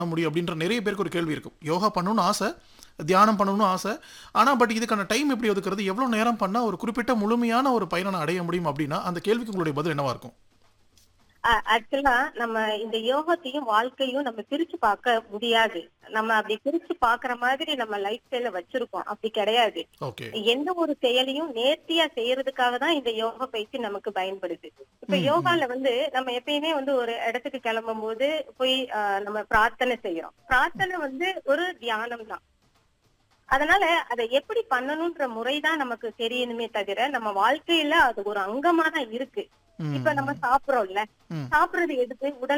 முடியும் அப்படின்ற நிறைய பேருக்கு ஒரு கேள்வி இருக்கும் யோகா பண்ணணும்னு ஆசை தியானம் பண்ணணும்னு ஆசை ஆனால் பட் இதுக்கான டைம் எப்படி ஒதுக்குறது எவ்வளோ நேரம் பண்ணால் ஒரு குறிப்பிட்ட முழுமையான ஒரு பயனை நான் அடைய முடியும் அப்படின்னா அந்த கேள்விக்கு உங்களுடைய பதில் என்னவா இருக்கும் ஆக்சுவலா நம்ம இந்த யோகத்தையும் வாழ்க்கையும் நம்ம பிரிச்சு பார்க்க முடியாது நம்ம அப்படி பிரிச்சு பாக்குற மாதிரி நம்ம லைஃப் ஸ்டைல வச்சிருக்கோம் அப்படி கிடையாது ஓகே எந்த ஒரு செயலையும் நேர்த்தியா செய்யறதுக்காக தான் இந்த யோகா பயிற்சி நமக்கு பயன்படுது இப்ப ம், யோகால வந்து நம்ம எப்பயுமே வந்து ஒரு இடத்துக்கு கிளம்பும் போது போய் ஆஹ், நம்ம பிரார்த்தனை செய்யறோம் பிரார்த்தனை வந்து ஒரு தியானம் தான் அதனால அதை எப்படி பண்ணணும்ன்ற முறைதான் நமக்கு தெரியணுமே தவிர நம்ம வாழ்க்கையில அது ஒரு அங்கமா தான் இருக்கு ம், இப்ப நம்ம சாப்பிடுறோம்ல ம். சாப்பிடுறது எதுக்கு உடல்